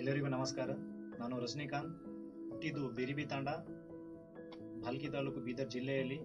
ಎಲ್ಲರಿಗೂ ನಮಸ್ಕಾರ ನಾನು ರಜನಿಕಾಂತ್ ಹುಟ್ಟಿದ್ದು ಬೇರಿಬಿ ತಾಂಡ ಭಾಲ್ಕಿ ತಾಲೂಕು ಬೀದರ್ ಜಿಲ್ಲೆಯಲ್ಲಿ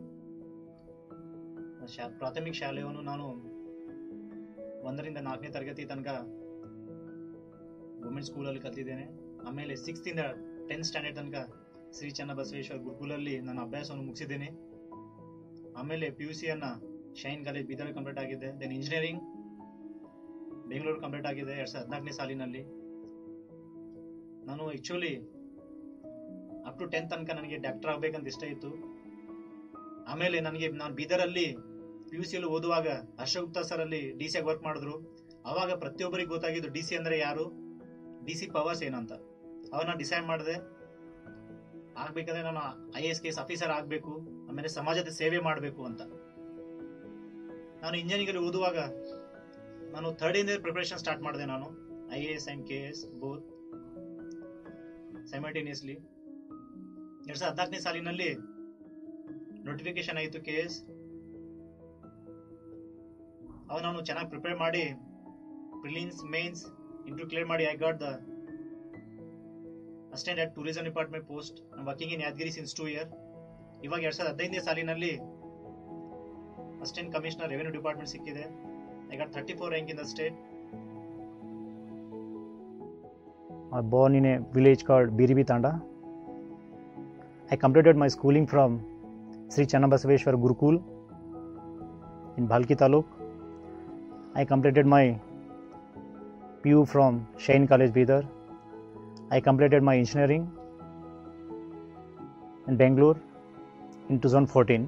ಶಾ ಪ್ರಾಥಮಿಕ ಶಾಲೆಯನ್ನು ನಾನು ಒಂದರಿಂದ ನಾಲ್ಕನೇ ತರಗತಿ ತನಕ ವುಮೆನ್ ಸ್ಕೂಲಲ್ಲಿ ಕಲ್ತಿದ್ದೇನೆ ಆಮೇಲೆ ಸಿಕ್ಸ್ತಿಂದ ಟೆಂತ್ ಸ್ಟ್ಯಾಂಡರ್ಡ್ ತನಕ ಶ್ರೀ ಚನ್ನಬಸವೇಶ್ವರ ಗುರುಕುಲಲ್ಲಿ ನನ್ನ ಅಭ್ಯಾಸವನ್ನು ಮುಗಿಸಿದ್ದೇನೆ ಆಮೇಲೆ ಪಿ ಯು ಸಿಯನ್ನು ಶೈನ್ ಕಾಲೇಜ್ ಬೀದರ್ ಕಂಪ್ಲೀಟ್ ಆಗಿದೆ ದೆನ್ ಇಂಜಿನಿಯರಿಂಗ್ ಬೆಂಗಳೂರು ಕಂಪ್ಲೀಟ್ ಆಗಿದೆ ಎರಡು ಸಾವಿರದ ಹದಿನಾಲ್ಕನೇ ಸಾಲಿನಲ್ಲಿ ನಾನು ಆ್ಯಕ್ಚುಲಿ ಅಪ್ ಟು ಟೆಂತ್ ತನಕ ನನಗೆ ಡಾಕ್ಟರ್ ಆಗಬೇಕಂತ ಇಷ್ಟ ಇತ್ತು ಆಮೇಲೆ ನನಗೆ ನಾನು ಬೀದರಲ್ಲಿ ಪಿ ಯು ಸಿಯಲ್ಲಿ ಓದುವಾಗ ಹರ್ಷಗುಪ್ತ ಸರ್ ಅಲ್ಲಿ ಡಿ ಸಿ ಆಗಿ ವರ್ಕ್ ಮಾಡಿದ್ರು ಅವಾಗ ಪ್ರತಿಯೊಬ್ಬರಿಗೆ ಗೊತ್ತಾಗಿದ್ದು ಡಿ ಸಿ ಅಂದರೆ ಯಾರು ಡಿ ಸಿ ಪವರ್ಸ್ ಏನಂತ ಅವನ್ನ ಡಿಸೈಡ್ ಮಾಡಿದೆ ಆಗ್ಬೇಕಾದ್ರೆ ನಾನು I S K S officer ಆಗಬೇಕು ಆಮೇಲೆ ಸಮಾಜದ ಸೇವೆ ಮಾಡಬೇಕು ಅಂತ ನಾನು ಇಂಜಿನಿಯರಿಂಗಲ್ಲಿ ಓದುವಾಗ ನಾನು ಥರ್ಡ್ ಇಂದ ಪ್ರಿಪರೇಷನ್ ಸ್ಟಾರ್ಟ್ ಮಾಡಿದೆ ನಾನು I A S and K S both simultaneously ಎರಡ್ ಸಾವಿರದ ಹದಿನಾಲ್ಕನೇ ಸಾಲಿನಲ್ಲಿ ನೋಟಿಫಿಕೇಶನ್ ಆಯಿತು ಕೆ ಎಸ್ ಅವಾಗ ನಾನು ಚೆನ್ನಾಗಿ ಪ್ರಿಪೇರ್ ಮಾಡಿ ಪ್ರಿಲಿಮ್ಸ್ ಮೇನ್ಸ್ ಇಂಟು ಕ್ಲಿಯರ್ ಮಾಡಿ I got the assistant at tourism department post working in Yadagiri since two year ಇವಾಗ ಎರಡ್ ಸಾವಿರದ ಹದಿನೈದನೇ ಸಾಲಿನಲ್ಲಿ ಅಸಿಸ್ಟೆಂಟ್ ಕಮಿಷನರ್ ರೆವೆನ್ಯೂ ಡಿಪಾರ್ಟ್ಮೆಂಟ್ ಸಿಕ್ಕಿದೆ I got thirty four rank in the state I was born in a village called Biribi Tanda. I completed my schooling from Sri Channabasaveshwar Gurukul in Bhalki Taluk. I completed my PU from Shain College Bidar. I completed my engineering in Bangalore in 2014.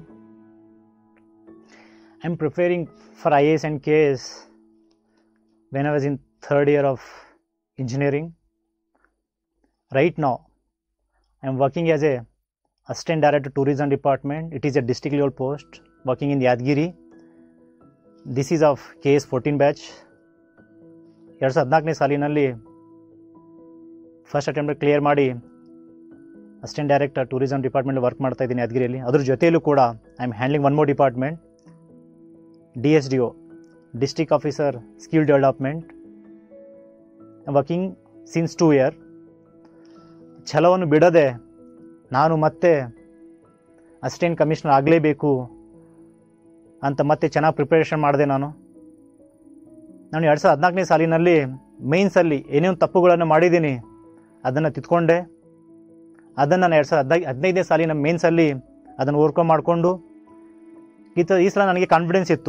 I'm preparing for IAS and KS when I was in third year of engineering right now i'm working as a assistant director tourism department it is a district level post working in yadgiri this is of ks 14 batch ಎರಡು ಸಾವಿರದ ಹದಿನಾಲ್ಕನೇ ಸಾಲಿನಲ್ಲಿ first attempt clear ಮಾಡಿ assistant director tourism department work ಮಾಡ್ತಾ ಇದ್ದೀನಿ ಯಾದಗಿರಿಯಲ್ಲಿ ಅದ್ರ ಜೊತೆಯಲ್ಲೂ ಕೂಡ I am handling one more department D S D O district officer skill development working since two year ಛಲವನ್ನು ಬಿಡದೆ ನಾನು ಮತ್ತೆ ಅಸಿಸ್ಟೆಂಟ್ ಕಮಿಷನರ್ ಆಗಲೇಬೇಕು ಅಂತ ಮತ್ತೆ ಚೆನ್ನಾಗಿ ಪ್ರಿಪರೇಷನ್ ಮಾಡಿದೆ ನಾನು ನಾನು ಎರಡು ಸಾವಿರದ ಹದಿನಾಲ್ಕನೇ ಸಾಲಿನಲ್ಲಿ ಮೇನ್ಸಲ್ಲಿ ಏನೇನು ತಪ್ಪುಗಳನ್ನು ಮಾಡಿದ್ದೀನಿ ಅದನ್ನು ತಿದ್ಕೊಂಡೆ ಅದನ್ನು ನಾನು ಎರಡು ಸಾವಿರದ ಹದಿನೈದು ಹದಿನೈದನೇ ಸಾಲಿನ ಮೇನ್ಸಲ್ಲಿ ಅದನ್ನು ಓವರ್ಕಮ್ ಮಾಡಿಕೊಂಡು ಈ ತ ಈ ಸಲ ನನಗೆ ಕಾನ್ಫಿಡೆನ್ಸ್ ಇತ್ತು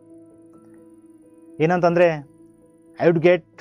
ಏನಂತಂದರೆ I would get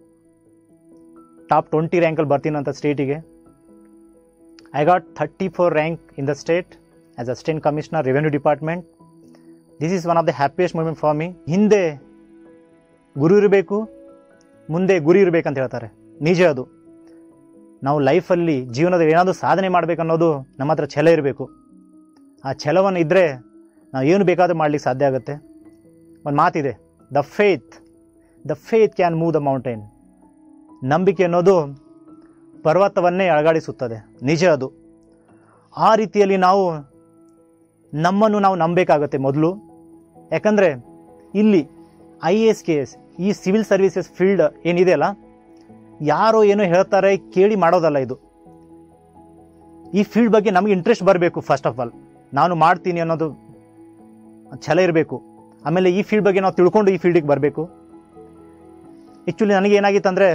top twenty ರ್ಯಾಂಕಲ್ಲಿ ಬರ್ತೀನಂತ ಸ್ಟೇಟಿಗೆ I got thirty four rank in the state as assistant commissioner revenue department this is one of the happiest moment for me ಹಿಂದೆ ಗುರು ಇರಬೇಕು ಮುಂದೆ ಗುರಿ ಇರಬೇಕಂತ ಹೇಳ್ತಾರೆ ನಿಜ ಅದು ನಾವು ಲೈಫಲ್ಲಿ ಜೀವನದಲ್ಲಿ ಏನಾದರೂ ಸಾಧನೆ ಮಾಡಬೇಕನ್ನೋದು ನಮ್ಮ ಹತ್ರ ಛಲ ಇರಬೇಕು ಆ ಛಲವನ್ನು ಇದ್ದರೆ ನಾವು ಏನು ಬೇಕಾದರೂ ಮಾಡಲಿಕ್ಕೆ ಸಾಧ್ಯ ಆಗುತ್ತೆ ಒಂದು ಮಾತಿದೆ the faith the faith can move the mountain ನಂಬಿಕೆ ಅನ್ನೋದು ಪರ್ವತವನ್ನೇ ಅಳಗಾಡಿಸುತ್ತದೆ ನಿಜ ಅದು ಆ ರೀತಿಯಲ್ಲಿ ನಾವು ನಮ್ಮನ್ನು ನಾವು ನಂಬಬೇಕಾಗತ್ತೆ ಮೊದಲು ಯಾಕಂದರೆ ಇಲ್ಲಿ I A S K S ಈ ಸಿವಿಲ್ ಸರ್ವಿಸಸ್ ಫೀಲ್ಡ್ ಏನಿದೆಯಲ್ಲ ಯಾರೋ ಏನೋ ಹೇಳ್ತಾರೆ ಕೇಳಿ ಮಾಡೋದಲ್ಲ ಇದು ಈ ಫೀಲ್ಡ್ ಬಗ್ಗೆ ನಮಗೆ ಇಂಟ್ರೆಸ್ಟ್ ಬರಬೇಕು ಫಸ್ಟ್ ಆಫ್ ಆಲ್ ನಾನು ಮಾಡ್ತೀನಿ ಅನ್ನೋದು ಛಲ ಇರಬೇಕು ಆಮೇಲೆ ಈ ಫೀಲ್ಡ್ ಬಗ್ಗೆ ನಾವು ತಿಳ್ಕೊಂಡು ಈ ಫೀಲ್ಡಿಗೆ ಬರಬೇಕು ಆ್ಯಕ್ಚುಲಿ ನನಗೆ ಏನಾಗಿತ್ತಂದರೆ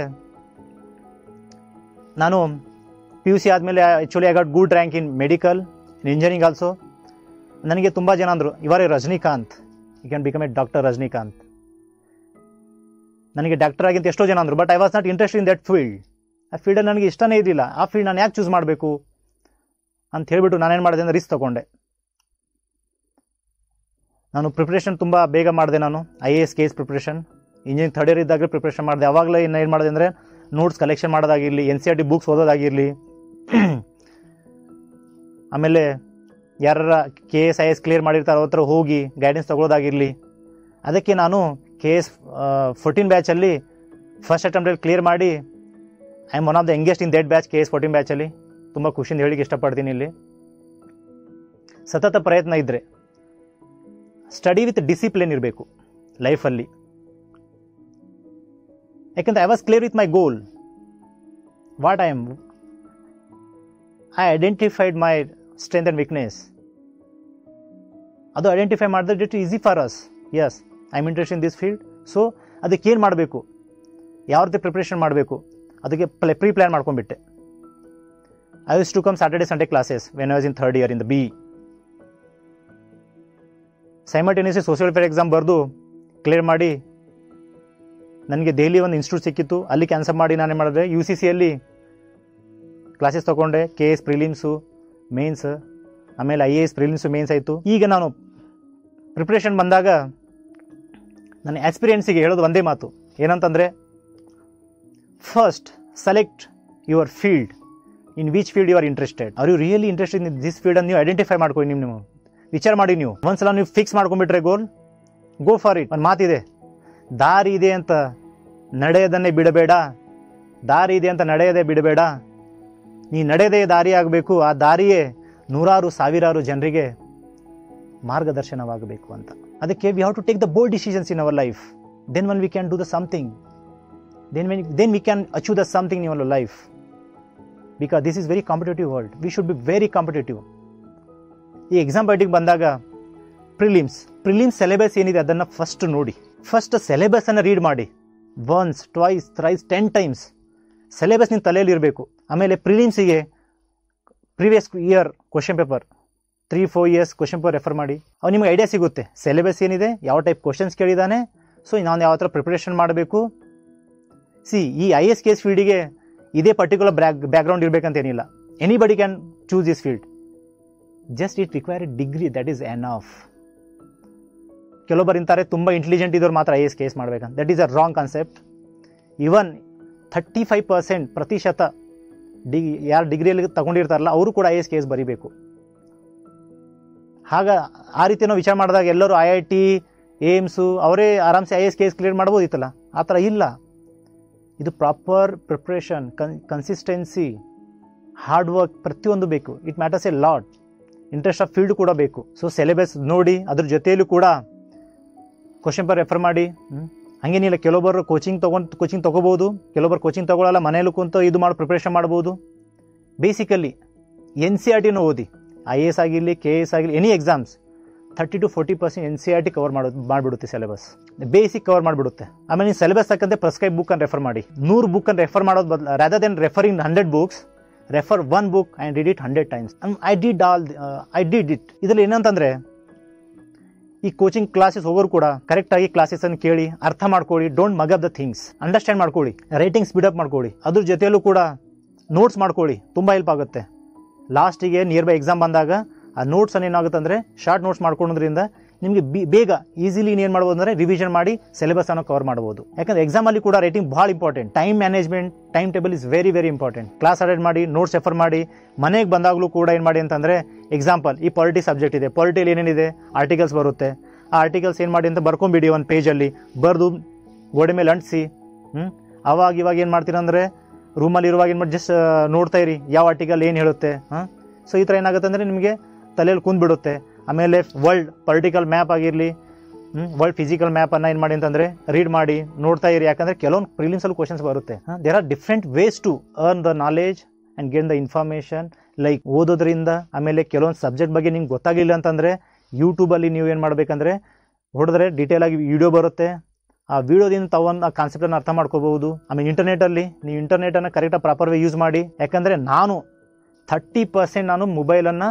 ನಾನು ಪಿ ಯು ಸಿ ಆದಮೇಲೆ actually I got good rank in medical in engineering also ನನಗೆ ತುಂಬ ಜನ ಅಂದರು ಇವರೇ Rajinikanth you can become a doctor Rajinikanth ನನಗೆ ಡಾಕ್ಟರ್ ಆಗಿಂತ ಎಷ್ಟೋ ಜನ ಅಂದರು but I was not interest in that field ಆ ಫೀಲ್ಡಲ್ಲಿ ನನಗೆ ಇಷ್ಟನೇ ಇರಲಿಲ್ಲ ಆ ಫೀಲ್ಡ್ ನಾನು ಯಾಕೆ ಚೂಸ್ ಮಾಡಬೇಕು ಅಂತ ಹೇಳಿಬಿಟ್ಟು ನಾನೇನು ಮಾಡಿದೆ ಅಂದರೆ ರಿಸ್ಕ್ ತೊಗೊಂಡೆ ನಾನು ಪ್ರಿಪ್ರೇಷನ್ ತುಂಬ ಬೇಗ ಮಾಡಿದೆ ನಾನು I A S K S preparation engineering third year ಇದ್ದಾಗ ಪ್ರಿಪ್ರೇಷನ್ ಮಾಡಿದೆ ಅವಾಗಲೇ ಇನ್ನು ಏನು ಮಾಡಿದೆ ಅಂದರೆ ನೋಟ್ಸ್ ಕಲೆಕ್ಷನ್ ಮಾಡೋದಾಗಿರಲಿ N C R T books ಓದೋದಾಗಿರಲಿ ಆಮೇಲೆ ಯಾರ K S I S clear ಮಾಡಿರ್ತಾರೆ ಅವ್ರ ಹತ್ರ ಹೋಗಿ ಗೈಡೆನ್ಸ್ ತೊಗೊಳೋದಾಗಿರಲಿ ಅದಕ್ಕೆ ನಾನು ಕೆ ಎಸ್ ಫೋರ್ಟೀನ್ ಬ್ಯಾಚಲ್ಲಿ ಫಸ್ಟ್ ಅಟೆಂಪ್ಟಲ್ಲಿ ಕ್ಲಿಯರ್ ಮಾಡಿ I am one of the youngest in that batch K S fourteen ಬ್ಯಾಚಲ್ಲಿ ತುಂಬ ಖುಷಿಯಿಂದ ಹೇಳಿಕ್ಕೆ ಇಷ್ಟಪಡ್ತೀನಿ ಇಲ್ಲಿ ಸತತ ಪ್ರಯತ್ನ ಇದ್ದರೆ ಸ್ಟಡಿ ವಿತ್ ಡಿಸಿಪ್ಲಿನ್ ಇರಬೇಕು ಲೈಫಲ್ಲಿ ಯಾಕಂದರೆ I was clear with my goal what I am I identified my strength and weakness ಅದು ಐಡೆಂಟಿಫೈ ಮಾಡಿದ್ರೆ it easy for us yes I am interest in this field so ಅದಕ್ಕೆ ಏನು ಮಾಡಬೇಕು ಯಾವ ರೀತಿ ಪ್ರಿಪ್ರೇಷನ್ ಮಾಡಬೇಕು ಅದಕ್ಕೆ ಪ್ಲೇ ಪ್ರೀ ಪ್ಲ್ಯಾನ್ ಮಾಡ್ಕೊಂಡ್ಬಿಟ್ಟೆ I use to come Saturday Sunday classes when I was in third year in the B simultaneously social welfare exam ಬರೆದು ಕ್ಲಿಯರ್ ಮಾಡಿ ನನಗೆ ದೆಹಲಿ ಒಂದು ಇನ್ಸ್ಟಿಟ್ಯೂಟ್ ಸಿಕ್ಕಿತ್ತು ಅಲ್ಲಿ ಕ್ಯಾನ್ಸಲ್ ಮಾಡಿ ನಾನೇ ಮಾಡಿದೆ ಯು ಸಿ ಸಿಯಲ್ಲಿ ಕ್ಲಾಸಸ್ ತೊಗೊಂಡೆ ಕೆ ಎಸ್ ಪ್ರಿಲಿಮ್ಸು ಮೇನ್ಸ್ ಆಮೇಲೆ I A S prelims mains ಆಯಿತು ಈಗ ನಾನು ಪ್ರಿಪ್ರೇಷನ್ ಬಂದಾಗ ನನ್ನ ಎಕ್ಸ್ಪೀರಿಯೆನ್ಸಿಗೆ ಹೇಳೋದು ಒಂದೇ ಮಾತು ಏನಂತಂದರೆ first select your field in which field you are interested are you really interested in this field ನೀವು ಐಡೆಂಟಿಫೈ ಮಾಡ್ಕೊಳ್ಳಿ ನೀವು ನೀವು ವಿಚಾರ ಮಾಡಿ ನೀವು ಒಂದ್ಸಲ ನೀವು ಫಿಕ್ಸ್ ಮಾಡ್ಕೊಂಡ್ಬಿಟ್ರೆ ಗೋಲ್ ಗೋ ಫಾರ್ ಇಟ್ ಒಂದು ಮಾತಿದೆ ದಾರಿ ಇದೆ ಅಂತ ನಡೆಯದನ್ನೇ ಬಿಡಬೇಡ ದಾರಿ ಇದೆ ಅಂತ ನಡೆಯದೆ ಬಿಡಬೇಡ ನೀ ನಡೆಯದೇ ದಾರಿ ಆಗಬೇಕು ಆ ದಾರಿಯೇ ನೂರಾರು ಸಾವಿರಾರು ಜನರಿಗೆ ಮಾರ್ಗದರ್ಶನವಾಗಬೇಕು ಅಂತ ಅದಕ್ಕೆ we have to take the bold decisions in our life then one we can do the something then when then we can achieve the something in our life because this is very competitive world we should be very competitive ಈ exam ಬೈಟಿಗೆ ಬಂದಾಗ prelims prelims syllabus ಏನಿದೆ ಅದನ್ನು first ನೋಡಿ first ಸಿಲೆಬಸನ್ನು read ಮಾಡಿ once twice thrice ten times syllabus ನಿಮ್ಮ ತಲೆಯಲ್ಲಿ ಇರಬೇಕು ಆಮೇಲೆ ಪ್ರಿಲಿಮ್ಸಿಗೆ previous year question paper three four years question paper refer ಮಾಡಿ ಅವು ನಿಮಗೆ ಐಡಿಯಾ ಸಿಗುತ್ತೆ ಸಿಲೆಬಸ್ ಏನಿದೆ ಯಾವ ಟೈಪ್ ಕ್ವಶನ್ಸ್ ಕೇಳಿದ್ದಾನೆ ಸೊ ನಾನು ಯಾವ ಥರ ಪ್ರಿಪ್ರೇಷನ್ ಮಾಡಬೇಕು ಸಿ ಈ ಐ ಎಸ್ ಕೆ ಎಸ್ ಫೀಲ್ಡಿಗೆ ಇದೇ ಪರ್ಟಿಕ್ಯುಲರ್ ಬ್ಯಾಕ್ ಬ್ಯಾಕ್ಗ್ರೌಂಡ್ ಇರಬೇಕಂತೇನಿಲ್ಲ anybody can choose this field just it require a degree that is enough ಕೆಲವೊಬ್ಬರು ಇಂತಾರೆ ತುಂಬ ಇಂಟೆಲಿಜೆಂಟ್ ಇದ್ದವ್ರು ಮಾತ್ರ ಐ ಎಸ್ ಕೆ ಎಸ್ ಮಾಡ್ಬೇಕಂತ that is a wrong concept even thirty five percent ಪ್ರತಿಶತ ಡಿ ಯಾರು ಡಿಗ್ರಿಯಲ್ಲಿ ತಗೊಂಡಿರ್ತಾರಲ್ಲ ಅವರು ಕೂಡ ಐ ಎಸ್ ಕೆ ಎಸ್ ಬರೀಬೇಕು ಆಗ ಆ ರೀತಿ ನಾವು ವಿಚಾರ ಮಾಡಿದಾಗ ಎಲ್ಲರೂ ಐ ಐ ಟಿ ಏಮ್ಸು ಅವರೇ ಆರಾಮ್ಸೆ I S K S clear ಮಾಡ್ಬೋದಿತ್ತಲ್ಲ ಆ ಥರ ಇಲ್ಲ ಇದು proper preparation con consistency hard work ಪ್ರತಿಯೊಂದು ಬೇಕು it matters a lot interest of field ಕೂಡ ಬೇಕು ಸೊ ಸಿಲೆಬಸ್ ನೋಡಿ ಅದ್ರ ಜೊತೆಯಲ್ಲೂ ಕೂಡ ಕ್ವಶನ್ ಪೇಪರ್ ರೆಫರ್ ಮಾಡಿ ಹ್ಮ್. ಹಂಗೇನಿಲ್ಲ ಕೆಲವೊಬ್ಬರು ಕೋಚಿಂಗ್ ತೊಗೊಂಡು ಕೋಚಿಂಗ್ ತೊಗೋಬೋದು ಕೆಲವೊಬ್ಬರು ಕೋಚಿಂಗ್ ತೊಗೊಳ್ಳಲ್ಲ ಮನೇಲಿ ಕುಂತು ಇದು ಮಾಡಿ ಪ್ರಿಪ್ರೇಷನ್ ಮಾಡ್ಬೋದು ಬೇಸಿಕಲಿ ಎನ್ ಸಿ ಆರ್ ಟಿನೂ ಓದಿ ಐ ಎ ಎಸ್ ಆಗಿರಲಿ ಕೆ ಎಸ್ ಆಗಿರಲಿ any exams thirty to forty percent N C R T cover ಮಾಡೋದು ಮಾಡಿಬಿಡುತ್ತೆ ಸಿಲೆಬಸ್ ಬೇಸಿಕ್ ಕವರ್ ಮಾಡಿಬಿಡುತ್ತೆ ಆಮೇಲೆ ನೀವು ಸಿಲೆಬಸ್ ತಕ್ಕಂತೆ ಪ್ರಿಸ್ಕ್ರೈಬ್ ಬುಕ್ ಅನ್ನು ರೆಫರ್ ಮಾಡಿ ನೂರು ಬುಕ್ ಅನ್ನು ರೆಫರ್ ಮಾಡೋದು ಬದಲು rather than referring hundred books refer one book and read it hundred times I did all I did it ಇದರಲ್ಲಿ ಏನಂತಂದರೆ ಈ ಕೋಚಿಂಗ್ ಕ್ಲಾಸಸ್ ಹೋಗೋರು ಕೂಡ ಕರೆಕ್ಟಾಗಿ ಕ್ಲಾಸಸನ್ನು ಕೇಳಿ ಅರ್ಥ ಮಾಡ್ಕೊಳ್ಳಿ don't mug up the things understand ಮಾಡ್ಕೊಳ್ಳಿ ರೈಟಿಂಗ್ ಸ್ಪೀಡಪ್ ಮಾಡ್ಕೊಳ್ಳಿ ಅದ್ರ ಜೊತೆಯಲ್ಲೂ ಕೂಡ ನೋಟ್ಸ್ ಮಾಡ್ಕೊಳ್ಳಿ ತುಂಬ ಹೆಲ್ಪ್ ಆಗುತ್ತೆ ಲಾಸ್ಟಿಗೆ ನಿಯರ್ ಬೈ ಎಕ್ಸಾಮ್ ಬಂದಾಗ ಆ ನೋಟ್ಸನ್ನು ಏನಾಗುತ್ತೆ ಅಂದರೆ ಶಾರ್ಟ್ ನೋಟ್ಸ್ ಮಾಡ್ಕೊಳ್ಳೋದ್ರಿಂದ ನಿಮಗೆ ಬಿ- ಬೇಗ ಈಸಿಲಿ ಏನು ಮಾಡ್ಬೋದು ಅಂದರೆ ರಿವಿಷನ್ ಮಾಡಿ ಸಿಲೆಬಸ್ ಅನ್ನು ಕವರ್ ಮಾಡ್ಬೋದು ಯಾಕಂದ್ರೆ ಎಕ್ಸಾಮಲ್ಲಿ ಕೂಡ ರೈಟಿಂಗ್ ಭಾಳ important time management time table is very very important class attend ಮಾಡಿ ನೋಟ್ಸ್ ರೆಫರ್ ಮಾಡಿ ಮನೆಗೆ ಬಂದಾಗಲೂ ಕೂಡ ಏನು ಮಾಡಿ ಅಂತಂದರೆ ಎಕ್ಸಾಂಪಲ್ ಈ ಪಾಲಿಟಿ ಸಬ್ಜೆಕ್ಟ್ ಇದೆ ಪಾಲಿಟಿಯಲ್ಲಿ ಏನೇನಿದೆ ಆರ್ಟಿಕಲ್ಸ್ ಬರುತ್ತೆ ಆ ಆರ್ಟಿಕಲ್ಸ್ ಏನು ಮಾಡಿ ಅಂತ ಬರ್ಕೊಂಬಿಡಿ ಒಂದು ಪೇಜಲ್ಲಿ ಬರೆದು ಗೋಡೆ ಮೇಲೆ ಅಂಟಿಸಿ ಹ್ಞೂ ಅವಾಗ ಇವಾಗ ಏನು ಮಾಡ್ತೀರಂದ್ರೆ ರೂಮಲ್ಲಿ ಇರುವಾಗ ಏನು ಮಾಡಿ ಜಸ್ಟ್ ನೋಡ್ತಾ ಇರಿ ಯಾವ ಆರ್ಟಿಕಲ್ ಏನು ಹೇಳುತ್ತೆ ಹಾಂ ಸೊ ಈ ಥರ ಏನಾಗುತ್ತೆ ಅಂದರೆ ನಿಮಗೆ ತಲೆಯಲ್ಲಿ ಕುಂದ್ಬಿಡುತ್ತೆ ಆಮೇಲೆ ವರ್ಲ್ಡ್ ಪೊಲಿಟಿಕಲ್ ಮ್ಯಾಪ್ ಆಗಿರಲಿ ವರ್ಲ್ಡ್ ಫಿಸಿಕಲ್ ಮ್ಯಾಪನ್ನು ಏನು ಮಾಡಿ ಅಂತಂದರೆ ರೀಡ್ ಮಾಡಿ ನೋಡ್ತಾ ಇರಿ ಯಾಕಂದರೆ ಕೆಲವೊಂದು ಪ್ರಿಲಿಮ್ಸಲ್ಲಿ ಕ್ವಶನ್ಸ್ ಬರುತ್ತೆ there are different ways to earn the knowledge and get the information like ಓದೋದ್ರಿಂದ ಆಮೇಲೆ ಕೆಲವೊಂದು ಸಬ್ಜೆಕ್ಟ್ ಬಗ್ಗೆ ನಿಮ್ಗೆ ಗೊತ್ತಾಗಿಲ್ಲ ಅಂತಂದರೆ ಯೂಟ್ಯೂಬಲ್ಲಿ ನೀವು ಏನು ಮಾಡಬೇಕಂದ್ರೆ ಹೊಡೆದ್ರೆ ಡೀಟೇಲ್ ಆಗಿ ವಿಡಿಯೋ ಬರುತ್ತೆ ಆ ವಿಡಿಯೋದಿಂದ ತಾವೊಂದು ಆ ಕಾನ್ಸೆಪ್ಟನ್ನು ಅರ್ಥ ಮಾಡ್ಕೋಬಹುದು ಆಮೇಲೆ ಇಂಟರ್ನೆಟಲ್ಲಿ ನೀವು ಇಂಟರ್ನೆಟನ್ನು ಕರೆಕ್ಟಾಗಿ ಪ್ರಾಪರ್ ವೇ ಯೂಸ್ ಮಾಡಿ ಯಾಕಂದರೆ ನಾನು ಥರ್ಟಿ ಪರ್ಸೆಂಟ್ ನಾನು ಮೊಬೈಲನ್ನು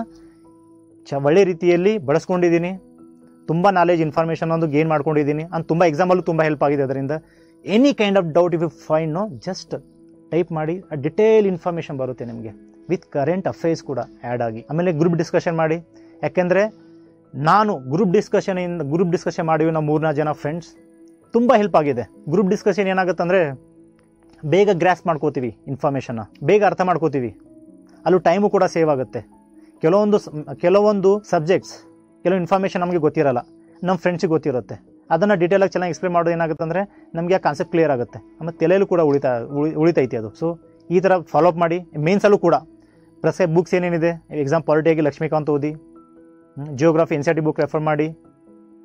ಚ ಒಳ್ಳೆ ರೀತಿಯಲ್ಲಿ ಬಳಸ್ಕೊಂಡಿದ್ದೀನಿ ತುಂಬ ನಾಲೆಜ್ ಇನ್ಫಾರ್ಮೇಷನ್ ಒಂದು ಗೇನ್ ಮಾಡ್ಕೊಂಡಿದ್ದೀನಿ ಅಂತ ತುಂಬ ಎಕ್ಸಾಮಲ್ಲೂ ತುಂಬ ಹೆಲ್ಪ್ ಆಗಿದೆ ಅದರಿಂದ any kind of doubt if you find no just type ಮಾಡಿ ಆ ಡಿಟೇಲ್ ಇನ್ಫಾರ್ಮೇಷನ್ ಬರುತ್ತೆ ನಿಮಗೆ ವಿತ್ ಕರೆಂಟ್ ಅಫೇರ್ಸ್ ಕೂಡ ಆ್ಯಡ್ ಆಗಿ ಆಮೇಲೆ ಗ್ರೂಪ್ ಡಿಸ್ಕಷನ್ ಮಾಡಿ ಯಾಕೆಂದರೆ ನಾನು ಗ್ರೂಪ್ ಡಿಸ್ಕಷನ್ ಇಂದ ಗ್ರೂಪ್ ಡಿಸ್ಕಷನ್ ಮಾಡಿವಿ ನಾವು ಮೂರ್ನಾಲ್ಕು ಜನ ಫ್ರೆಂಡ್ಸ್ ತುಂಬ ಹೆಲ್ಪ್ ಆಗಿದೆ ಗ್ರೂಪ್ ಡಿಸ್ಕಷನ್ ಏನಾಗುತ್ತೆ ಅಂದರೆ ಬೇಗ ಗ್ರಾಸ್ ಮಾಡ್ಕೋತೀವಿ ಇನ್ಫಾರ್ಮೇಷನ್ನ ಬೇಗ ಅರ್ಥ ಮಾಡ್ಕೋತೀವಿ ಅಲ್ಲೂ ಟೈಮು ಕೂಡ ಸೇವ್ ಆಗುತ್ತೆ ಕೆಲವೊಂದು ಸ- ಕೆಲವೊಂದು ಸಬ್ಜೆಕ್ಟ್ಸ್ ಕೆಲವು ಇನ್ಫಾರ್ಮೇಷನ್ ನಮಗೆ ಗೊತ್ತಿರಲ್ಲ ನಮ್ಮ ಫ್ರೆಂಡ್ಸಿಗೆ ಗೊತ್ತಿರುತ್ತೆ ಅದನ್ನು ಡೀಟೇಲಾಗಿ ಚೆನ್ನಾಗಿ ಎಕ್ಸ್ಪ್ಲೇನ್ ಮಾಡೋದು ಏನಾಗುತ್ತೆ ಅಂದರೆ ನಮಗೆ ಆ ಕಾನ್ಸೆಪ್ಟ್ ಕ್ಲಿಯರ್ ಆಗುತ್ತೆ ಆಮೇಲೆ ತಲೆಯಲ್ಲೂ ಕೂಡ ಉಳಿತಾ ಉಳಿ ಉಳಿತೈತಿ ಅದು ಸೊ ಈ ಥರ ಫಾಲೋಅಪ್ ಮಾಡಿ ಮೇನ್ಸಲ್ಲೂ ಕೂಡ ಪ್ಲಸ್ ಬುಕ್ಸ್ ಏನೇನಿದೆ ಎಕ್ಸಾಮ್ ಪಾಲಿಟಿಯಾಗಿ ಲಕ್ಷ್ಮೀಕಾಂತ್ ಓದಿ geography N C T book refer ಮಾಡಿ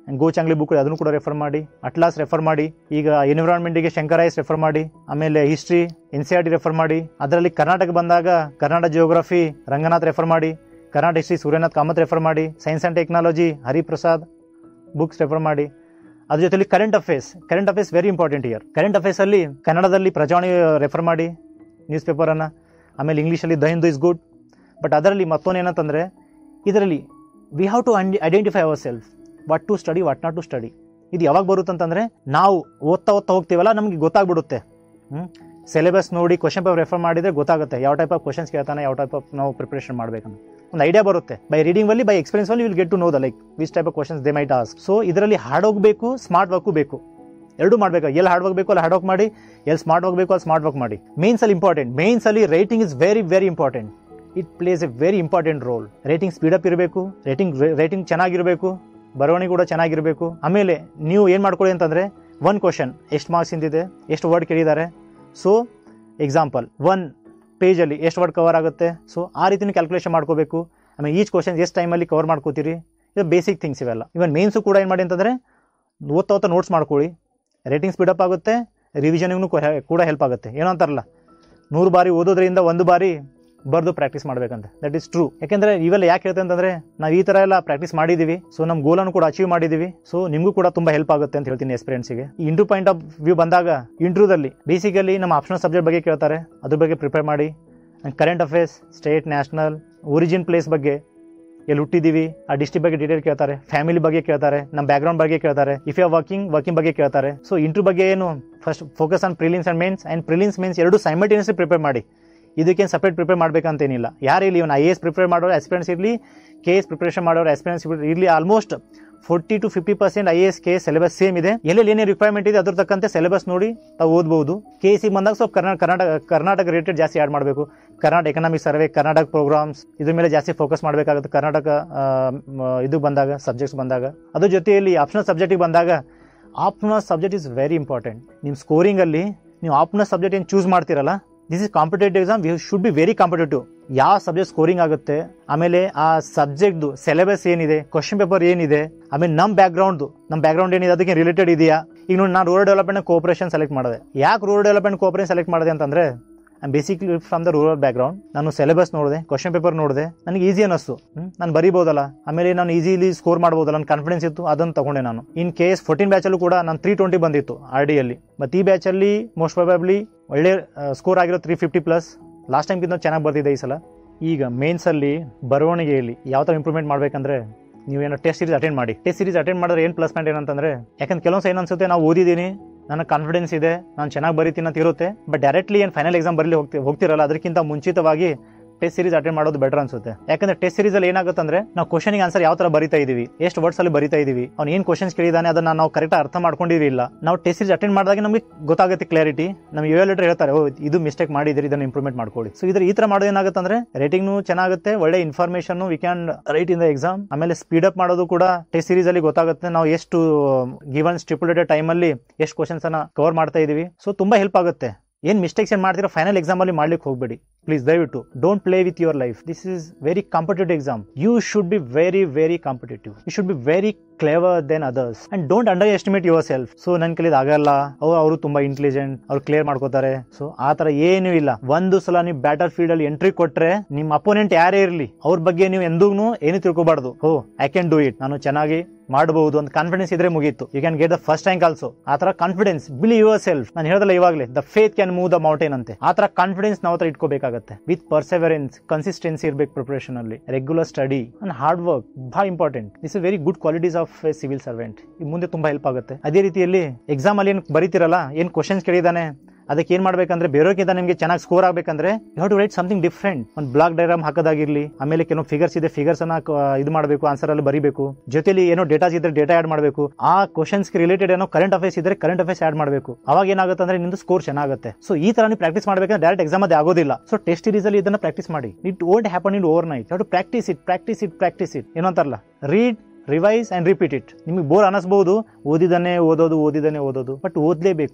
ಗೋ ಚಾಂಗ್ಲಿ ಬುಕ್ ಅದನ್ನು ಕೂಡ ರೆಫರ್ ಮಾಡಿ ಅಟ್ಲಾಸ್ ರೆಫರ್ ಮಾಡಿ ಈಗ ಎನ್ವಿರಾನ್ಮೆಂಟಿಗೆ ಶಂಕರೈಸ್ ರೆಫರ್ ಮಾಡಿ ಆಮೇಲೆ history N C R T refer ಮಾಡಿ ಅದರಲ್ಲಿ ಕರ್ನಾಟಕ ಬಂದಾಗ ಕರ್ನಾಟಕ ಜಿಯೋಗ್ರಫಿ ರಂಗನಾಥ್ ರೆಫರ್ ಮಾಡಿ ಕರ್ನಾಟಕ ಹಿಸ್ಟ್ರಿ ಸೂರ್ಯನಾಥ್ ಕಾಮತ್ ರೆಫರ್ ಮಾಡಿ science and technology Hariprasad books refer ಮಾಡಿ ಅದ್ರ ಜೊತೆಲಿ current affairs current affairs very important year current ಅಫೇರ್ಸಲ್ಲಿ ಕನ್ನಡದಲ್ಲಿ ಪ್ರಜಾವಾಣಿ ರೆಫರ್ ಮಾಡಿ ನ್ಯೂಸ್ ಪೇಪರನ್ನು ಆಮೇಲೆ ಇಂಗ್ಲೀಷಲ್ಲಿ the Hindu is good but ಅದರಲ್ಲಿ ಮತ್ತೊಂದು ಏನಂತಂದರೆ ಇದರಲ್ಲಿ we have to identify our self what to study what not to study ಇದು ಯಾವಾಗ ಬರುತ್ತಂತಂದರೆ ನಾವು ಓದ್ತಾ ಓದ್ತಾ ಹೋಗ್ತೀವಲ್ಲ ನಮಗೆ ಗೊತ್ತಾಗ್ಬಿಡುತ್ತೆ ಹ್ಞೂ ಸಿಲೆಬಸ್ ನೋಡಿ ಕ್ವಶನ್ ಪೇಪರ್ ರೆಫರ್ ಮಾಡಿದರೆ ಗೊತ್ತಾಗುತ್ತೆ ಯಾವ ಟೈಪ್ ಆಫ್ ಕ್ವಶನ್ಸ್ ಕೇಳ್ತಾನೆ ಯಾವ ಟೈಪ್ ಆಫ್ ನಾವು ಪ್ರಿಪ್ರೇಷನ್ ಮಾಡಬೇಕಂತ ಒಂದು ಐಡಿಯಾ ಬರುತ್ತೆ ಬೈ ರೀಡಿಂಗ್ ಅಲ್ಲಿ ಬೈ ಎಕ್ಸ್ಪೀರಿಯನ್ಸ್ ಅಲ್ಲಿ will get to know the like which type of questions they might ask so ಇದರಲ್ಲಿ ಹಾರ್ಡ್ ವರ್ಕ್ ಬೇಕು ಸ್ಮಾರ್ಟ್ ವರ್ಕು ಬೇಕು ಎರಡು ಮಾಡಬೇಕು ಎಲ್ಲಿ ಹಾರ್ಡ್ ವರ್ಕ್ ಬೇಕು ಅಲ್ಲಿ ಹಾರ್ಡ್ ವರ್ಕ್ ಮಾಡಿ ಎಲ್ಲಿ ಸ್ಮಾರ್ಟ್ ವರ್ಕ್ ಬೇಕು ಅಲ್ಲಿ ಸ್ಮಾರ್ಟ್ ವರ್ಕ್ ಮಾಡಿ ಮೇನ್ಸ್ ಅಲ್ಲಿ ಇಂಪಾರ್ಟೆಂಟ್ ಮೇನ್ಸ್ ಅಲ್ಲಿ writing is very very important it plays a very important role writing speed up ಇರಬೇಕು ರೇಟಿಂಗ್ ರೇಟಿಂಗ್ ಚೆನ್ನಾಗಿರಬೇಕು ಬರವಣಿಗೆ ಕೂಡ ಚೆನ್ನಾಗಿರಬೇಕು ಆಮೇಲೆ ನೀವು ಏನು ಮಾಡ್ಕೊಳ್ಳಿ ಅಂತಂದರೆ ಒನ್ ಕ್ವಶನ್ ಎಷ್ಟು ಮಾರ್ಕ್ಸ್ ಇಂದಿದೆ ಎಷ್ಟು ವರ್ಡ್ ಕೇಳಿದ್ದಾರೆ ಸೊ ಎಕ್ಸಾಂಪಲ್ ಒನ್ ಪೇಜಲ್ಲಿ ಎಷ್ಟು ವರ್ಡ್ ಕವರ್ ಆಗುತ್ತೆ ಸೊ ಆ ರೀತಿನ ಕ್ಯಾಲ್ಕುಲೇಷನ್ ಮಾಡ್ಕೋಬೇಕು ಆಮೇಲೆ ಈಚ್ ಕ್ವಶನ್ ಎಷ್ಟು ಟೈಮಲ್ಲಿ ಕವರ್ ಮಾಡ್ಕೋತೀರಿ ಇದು ಬೇಸಿಕ್ ಥಿಂಗ್ಸ್ ಇವೆಲ್ಲ ಇವನ್ ಮೇನ್ಸು ಕೂಡ ಏನು ಮಾಡಿ ಅಂತಂದರೆ ಓದ್ತಾ ಓದ್ತಾ ನೋಟ್ಸ್ ಮಾಡ್ಕೊಳ್ಳಿ ರೇಟಿಂಗ್ ಸ್ಪೀಡಪ್ ಆಗುತ್ತೆ ರಿವಿಷನಿಗೂ ಕೂಡ ಹೆಲ್ಪ್ ಆಗುತ್ತೆ ಏನೋ ಅಂತಾರಲ್ಲ ನೂರು ಬಾರಿ ಓದೋದ್ರಿಂದ ಒಂದು ಬಾರಿ ಬರೆದು ಪ್ರಾಕ್ಟೀಸ್ ಮಾಡ್ಬೇಕಂತ ದಟ್ ಇಸ್ ಟ್ರೂ ಯಾಕೆಂದ್ರೆ ಇವೆಲ್ಲ ಯಾಕೆ ಹೇಳ್ತೆ ಅಂತಂದ್ರೆ ನಾವು ಈ ತರ ಎಲ್ಲ ಪ್ರಾಕ್ಟೀಸ್ ಮಾಡಿದೀವಿ ಸೊ ನಮ್ಮ ಗೋಲನ್ನು ಕೂಡ ಅಚೀವ್ ಮಾಡಿದೀವಿ ಸೊ ನಿಮಗೂ ಕೂಡ ತುಂಬಾ ಹೆಲ್ಪ್ ಆಗುತ್ತೆ ಅಂತ ಹೇಳ್ತೀನಿ ಎಕ್ಸ್ಪೀರಿಯನ್ಸ್ಗೆ ಈ ಇಂಟ್ರೂ ಪಾಯಿಂಟ್ ಆಫ್ ವ್ಯೂ ಬಂದಾಗ ಇಂಟ್ರೂದಲ್ಲಿ ಬೇಸಿಕಲಿ ನಮ್ಮ ಆಪ್ಷನಲ್ ಸಬ್ಜೆಕ್ಟ್ ಬಗ್ಗೆ ಕೇಳ್ತಾರೆ ಅದ್ರ ಬಗ್ಗೆ ಪ್ರಿಪೇರ್ ಮಾಡಿ current affairs state national origin place ಬಗ್ಗೆ ಎಲ್ಲಿ ಹುಟ್ಟಿದೀವಿ ಆ ಡಿಸ್ಟ್ರಿಕ್ಟ್ ಬಗ್ಗೆ ಡೀಟೇಲ್ ಕೇಳ್ತಾರೆ ಫ್ಯಾಮಿಲಿ ಬಗ್ಗೆ ಕೇಳ್ತಾರೆ ನಮ್ಮ ಬ್ಯಾಕ್ಗ್ರೌಂಡ್ ಬಗ್ಗೆ ಕೇಳ್ತಾರೆ ಇಫ್ ಯು ವರ್ಕಿಂಗ್ ವರ್ಕಿಂಗ್ ಬಗ್ಗೆ ಕೇಳ್ತಾರೆ ಸೊ ಇಂಟ್ರೂ ಬಗ್ಗೆ ಏನು first focus on prelims and mains and prelims mains ಎರಡು ಸೈಮಲ್ಟೇನಿಯಸ್ಲಿ ಪ್ರಿಪೇರ್ ಮಾಡಿ ಇದಕ್ಕೇನು ಸಪ್ರೇಟ್ ಪ್ರಿಪೇರ್ ಮಾಡಬೇಕಂತೇನಿಲ್ಲ ಯಾರು ಇಲ್ಲಿ ಇವನು ಐ ಎ ಎಸ್ ಪ್ರಿಪೇರ್ ಮಾಡೋರು ಎಕ್ಸ್ಪೀರಿಯನ್ಸ್ ಇರಲಿ ಕೆ ಎಸ್ ಪ್ರಿಪರೇಷನ್ ಮಾಡೋರು ಎಕ್ಸ್ಪೀರಿಯನ್ಸ್ ಇರಲಿ almost forty to fifty percent I S K syllabus same ಇದೆ ಎಲ್ಲೆಲ್ಲಿ ಏನೇ ರಿಕ್ವೈರ್ಮೆಂಟ್ ಇದೆ ಅದ್ರ ತಕ್ಕಂತೆ ಸಿಲೆಬಸ್ ನೋಡಿ ತಾವು ಓದ್ಬೋದು ಕೆ ಸಿ ಬಂದಾಗ ಸ್ವಲ್ಪ ಕರ್ನಾಟಕ ಕರ್ನಾಟಕ ಕರ್ನಾಟಕ ರಿಲೇಟೆಡ್ ಜಾಸ್ತಿ ಆ್ಯಡ್ ಮಾಡಬೇಕು Karnataka economic survey Karnataka programmes ಇದ್ರ ಮೇಲೆ ಜಾಸ್ತಿ ಫೋಕಸ್ ಮಾಡಬೇಕಾಗುತ್ತೆ ಕರ್ನಾಟಕ ಆ, ಮ, ಇದು ಬಂದಾಗ ಸಬ್ಜೆಕ್ಟ್ಸ್ ಬಂದಾಗ ಅದ್ರ ಜೊತೆಯಲ್ಲಿ ಆಪ್ಷನಲ್ ಸಬ್ಜೆಕ್ಟಿಗೆ ಬಂದಾಗ optional subject is very important ನಿಮ್ಮ ಸ್ಕೋರಿಂಗಲ್ಲಿ ನೀವು ಆಪ್ಷನಲ್ ಸಬ್ಜೆಕ್ಟ್ ಏನು ಚೂಸ್ ಮಾಡ್ತೀರಲ್ಲ this is competitive exam we should be very competitive ಯಾವ ಸಬ್ಜೆಕ್ಟ್ ಸ್ಕೋರಿಂಗ್ ಆಗುತ್ತೆ ಆಮೇಲೆ ಆ ಸಬ್ಜೆಕ್ಟ್ದು ಸಿಲೆಬಸ್ ಏನಿದೆ ಕ್ವಶನ್ ಪೇಪರ್ ಏನಿದೆ ಆಮೇಲೆ ನಮ್ಮ ಬ್ಯಾಕ್ಗ್ರೌಂಡ್ ನಮ್ಮ ಬ್ಯಾಕ್ಗ್ರೌಂಡ್ ಏನಿದೆ ಅದಕ್ಕೆ ರಿಲೇಟೆಡ್ ಇದೆಯಾ ಈಗ ನೋಡಿ ನಾನು ರೂರಲ್ ಡೆವಲಪ್ಮೆಂಟ್ ಕೋಪರೇಷನ್ ಸೆಲೆಕ್ಟ್ ಮಾಡಿದೆ ಯಾಕೆ ರೂರಲ್ ಡೆವಲಪ್ಮೆಂಟ್ ಕೋಪರೇಷನ್ ಸೆಲೆಕ್ಟ್ ಮಾಡಿದೆ ಅಂತಂದ್ರೆ I'm basically from the rural background ನಾನು ಸಿಲೆಬಸ್ ನೋಡಿದೆ ಕ್ವಶನ್ ಪೇಪರ್ ನೋಡಿದೆ ನನಗೆ ಈಸಿ ಅನ್ನಿಸ್ತು ನಾನು ಬರೀಬೋದಲ್ಲ ಆಮೇಲೆ ನಾನು ಈಸಿಲಿ ಸ್ಕೋರ್ ಮಾಡ್ಬೋದಲ್ಲ ನನ್ನ ಕಾನ್ಫಿಡೆನ್ಸ್ ಇತ್ತು ಅದನ್ನು ತಗೊಂಡೆ ನಾನು ಇನ್ ಕೇಸ್ ಫೋರ್ಟೀನ್ ಬ್ಯಾಚಲ್ಲೂ ಕೂಡ ನಾನು ತ್ರೀ ಟ್ವೆಂಟಿ ಬಂದಿತ್ತು ಆರ್ ಡಿಯಲ್ಲಿ ಮತ್ತು ಈ ಬ್ಯಾಚಲ್ಲಿ ಮೋಸ್ಟ್ ಪ್ರಾಬಬ್ಲಿ ಒಳ್ಳೆ ಸ್ಕೋರ್ ಆಗಿರೋ ತ್ರೀ ಫಿಫ್ಟಿ ಪ್ಲಸ್ ಲಾಸ್ಟ್ ಟೈಮ್ಗಿಂತ ಚೆನ್ನಾಗಿ ಬರ್ತಿದೆ ಈ ಸಲ ಈಗ ಮೇನ್ಸಲ್ಲಿ ಬರವಣಿಗೆಯಲ್ಲಿ ಯಾವ ಥರ ಇಂಪ್ರೂವ್ಮೆಂಟ್ ಮಾಡಬೇಕಂದ್ರೆ ನೀವೇನೋ ಟೆಸ್ಟ್ ಸೀರೀಸ್ ಅಟೆಂಡ್ ಮಾಡಿ ಟೆಸ್ಟ್ ಸೀರೀಸ್ ಅಟೆಂಡ್ ಮಾಡಿದ್ರೆ ಏನು ಪ್ಲಸ್ ಪಾಯಿಂಟ್ ಏನಂತಂದ್ರೆ ಯಾಕಂದ್ರೆ ಕೆಲವೊಂದು ಏನು ಅನ್ಸುತ್ತೆ ನಾವು ಓದಿದ್ದೀನಿ ನನಗೆ ಕಾನ್ಫಿಡೆನ್ಸ್ ಇದೆ ನಾನು ಚೆನ್ನಾಗಿ ಬರೀತೀನಿ ಅಂತ ಇರುತ್ತೆ ಬಟ್ ಡೈರೆಕ್ಟ್ಲಿ ಏನು ಫೈನಲ್ ಎಕ್ಸಾಮ್ ಬರಲಿ ಹೋಗ್ತಿ ಹೋಗ್ತಿರಲ್ಲ ಅದಕ್ಕಿಂತ ಮುಂಚಿತವಾಗಿ ಟೆಸ್ಟ್ ಸೀರೀಸ್ ಅಟೆಂಡ್ ಮಾಡೋದು ಬೆಟರ್ ಅನ್ಸುತ್ತೆ ಯಾಕಂದ್ರೆ ಟೆಸ್ಟ್ ಸೀರೀಸ್ ಅಲ್ಲಿ ಏನಾಗುತ್ತೆ ಅಂದ್ರೆ ನಾವು ಕ್ವಶನ್ಗೆ ಆನ್ಸರ್ ಯಾವ ತರ ಬರಿತಾ ಇದೀವಿ ಎಷ್ಟು ವರ್ಡ್ಸ್ ಅಲ್ಲಿ ಬರಿತಾ ಇದೀವಿ ಅವ್ನು ಏನ್ ಕ್ವಶನ್ಸ್ ಕೇಳಿದಾನೆ ಅದನ್ನ ನಾವು ಕರೆಕ್ಟ್ ಅರ್ಥ ಮಾಡ್ಕೊಂಡಿವಿ ಇಲ್ಲ ನಾವು ಟೆಸ್ಟ್ ಸೀರೀಸ್ ಅಟೆಂಡ್ ಮಾಡಿದಾಗ ನಮಗೆ ಗೊತ್ತಾಗುತ್ತೆ ಕ್ಲಾರಿಟಿ ನಮ್ಗೆ ಇವ್ಯಾಲೇಟರ್ ಹೇಳ್ತಾರೆ ಓ ಇದು ಮಿಸ್ಟೇಕ್ ಮಾಡಿದಿರಿ ಇದನ್ನ ಇಂಪ್ರೂವ್ಮೆಟ್ ಮಾಡ್ಕೊಳ್ಳಿ ಸೊ ಇದ್ರ ಈ ತರ ಮಾಡೋದು ಏನಾಗುತ್ತೆ ಅಂದ್ರೆ ರೇಟಿಂಗ್ ಚೆನ್ನಾಗುತ್ತೆ ಒಳ್ಳೆ information we can write in the exam ಆಮೇಲೆ ಸ್ಪೀಡ್ ಅಪ್ ಮಾಡೋದು ಕೂಡ ಟೆಸ್ಟ್ ಸೀರೀಸ್ ಅಲ್ಲಿ ಗೊತ್ತಾಗುತ್ತೆ ನಾವು ಎಷ್ಟು ಗಿವನ್ ಸ್ಟಿಪ್ಯುಲೇಟೆಡ್ ಟೈಮ್ ಅಲ್ಲಿ ಎಷ್ಟು ಕ್ವಶನ್ಸ್ ಅನ್ನ ಕವರ್ ಮಾಡ್ತಾ ಇದೀವಿ ಸೊ ತುಂಬಾ ಹೆಲ್ಪ್ ಆಗುತ್ತೆ ಏನ್ ಮಿಸ್ಟೇಕ್ಸ್ ಏನ್ ಮಾಡ್ತೀರಾ ಫೈನಲ್ ಎಕ್ಸಾಮ್ ಅಲ್ಲಿ ಮಾಡ್ಲಿಕ್ಕೆ ಹೋಗ್ಬೇಡಿ ಪ್ಲೀಸ್ ದಯವಿಟ್ಟು don't play with your life this is very competitive exam you should be very very competitive you should be very clever than others and don't underestimate your self so ನನ್ ಕೈಲಿ ಆಗಲ್ಲ ಅವ್ರು ಅವರು ತುಂಬಾ intelligent ಅವ್ರು clear ಮಾಡ್ಕೋತಾರೆ so ಆ ತರ ಏನೂ ಇಲ್ಲ ಒಂದು ಸಲ ನೀವು ಬ್ಯಾಟರ್ ಫೀಲ್ಡ್ ಅಲ್ಲಿ ಎಂಟ್ರಿ ಕೊಟ್ರೆ ನಿಮ್ಮ ಅಪೋನೆಂಟ್ ಯಾರೇ ಇರಲಿ ಅವ್ರ ಬಗ್ಗೆ ನೀವು ಎಂದೂ ಏನು ತಿಳ್ಕೊಬಾರ್ದು ಹೋ ಐ ಕ್ಯಾನ್ ಡೂ ಇಟ್ ನಾನು ಚೆನ್ನಾಗಿ ಮಾಡಬಹುದು ಅಂತ ಕಾನ್ಫಿಡೆನ್ಸ್ ಇದ್ರೆ ಮುಗೀತು you can get the first rank also ಆ ತರ ಕಾನ್ಫಿಡೆನ್ಸ್ ಬಿಲಿ ಯುವರ್ ಸೆಲ್ಫ್ ನಾನು ಹೇಳ್ದಲ್ಲ ಇವಾಗಲೇ the faith can move the mountain ಅಂತೆ ಆ ತರ ಕಾನ್ಫಿಡೆನ್ಸ್ ನಾವು ಹತ್ರ ಇಟ್ಕೋಬೇಕಾಗತ್ತೆ ವಿತ್ ಪರ್ಸೆವರೆನ್ಸ್ ಕನ್ಸಿಸ್ಟೆನ್ಸಿ ಇರ್ಬೇಕು ಪ್ರಿಪರೇಷನ್ ಅಲ್ಲಿ regular study and hard work ಬಹಳ important this is very good qualities of a civil servant ಮುಂದೆ ತುಂಬಾ ಹೆಲ್ಪ್ ಆಗುತ್ತೆ ಅದೇ ರೀತಿಯಲ್ಲಿ ಎಕ್ಸಾಮ್ ಅಲ್ಲಿ ಏನ್ ಬರೀತಿರಲ್ಲ ಏನ್ ಕ್ವಶನ್ಸ್ ಕೇಳಿದಾನೆ ಅದಕ್ಕೆ ಏನ್ ಮಾಡ್ಬೇಕಂದ್ರೆ ಬೇರೆಯವ್ರಿಗಿಂತ ನಿಮಗೆ ಚೆನ್ನಾಗಿ ಸ್ಕೋರ್ ಆಗ್ಬೇಕಂದ್ರೆ you have to write something different ಒಂದು ಬ್ಲಾಕ್ ಡೈರಾಮ್ ಹಾಕೋದಾಗಿರ್ಲಿ ಆಮೇಲೆ ಕೆಲವು ಫಿಗರ್ಸ್ ಇದೆ ಫಿಗರ್ಸ್ ಅನ್ನ ಕ- ಇದು ಮಾಡಬೇಕು ಆನ್ಸರ್ ಅಲ್ಲಿ ಬರೀಬೇಕು ಜೊತೆಲಿ ಏನೋ ಡೇಟಾಸ್ ಇದ್ರೆ ಡೇಟಾ ಆಡ್ ಮಾಡಬೇಕು ಆ ಕ್ವಶನ್ಸ್ ರಿಲೇಟೆಡ್ ಏನೋ ಕರೆಂಟ್ ಅಫೇರ್ಸ್ ಇದ್ರೆ ಕರೆಂಟ್ ಅಫೇರ್ಸ್ ಆಡ್ ಮಾಡಬೇಕು ಅವಾಗ ಏನಾಗುತ್ತೆ ಅಂದ್ರೆ ನಿಮ್ದು ಸ್ಕೋರ್ ಚೆನ್ನಾಗುತ್ತೆ ಸೊ ಈ ತರ ನೀವು ಪ್ರಾಕ್ಟೀಸ್ ಮಾಡಬೇಕಂದ್ರೆ ಡೈರೆಕ್ಟ್ ಎಕ್ಸಾಮ್ ಅದೇ ಆಗೋದಿಲ್ಲ ಸೊ ಟೆಸ್ಟ್ ಸೀರೀಸ್ ಅಲ್ಲಿ ಇದನ್ನ ಪ್ರಾಕ್ಟೀಸ್ ಮಾಡಿ it won't happen in overnight to practise it practise it practise it ಏನೋ ಅಂತಾರಲ್ಲ read revise and repeat it ನಿಮಗೆ ಬೋರ್ ಅನಿಸ್ಬಹುದು ಓದಿದನೆ ಓದೋದು ಓದಿದನೆ ಓದೋದು ಬಟ್ ಓದಲೇಬೇಕು